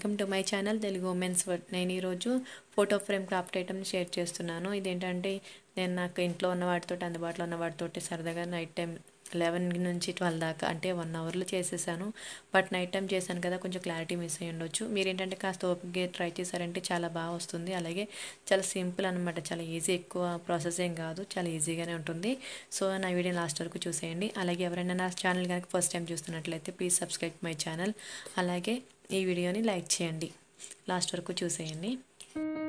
welcome to my channel Telugu women's world నేను ఈరోజు photo frame craft item share చేస్తున్నాను ఇదేంటంటే నేను నాకు ఇంట్లో ఉన్న వాటితో అందుబాటులో ఉన్న వాటితోటి సరదాగా నైట్ టైం లెవెన్ నుంచి ట్వెల్వ్ దాకా అంటే వన్ అవర్లో చేసేసాను బట్ నైట్ టైం చేశాను కదా కొంచెం క్లారిటీ మిస్ అయ్యి ఉండొచ్చు మీరు ఏంటంటే కాస్త ఓపిక ట్రై చేశారంటే చాలా బాగా వస్తుంది అలాగే చాలా సింపుల్ అనమాట చాలా ఈజీ ఎక్కువ ప్రాసెస్ ఏం కాదు చాలా ఈజీగానే ఉంటుంది సో నా వీడియో లాస్ట్ వరకు చూసేయండి అలాగే ఎవరైనా నా ఛానల్ కనుక ఫస్ట్ టైం చూస్తున్నట్లయితే ప్లీజ్ సబ్స్క్రైబ్ మై ఛానల్ అలాగే ఈ వీడియోని లైక్ చేయండి లాస్ట్ వరకు చూసేయండి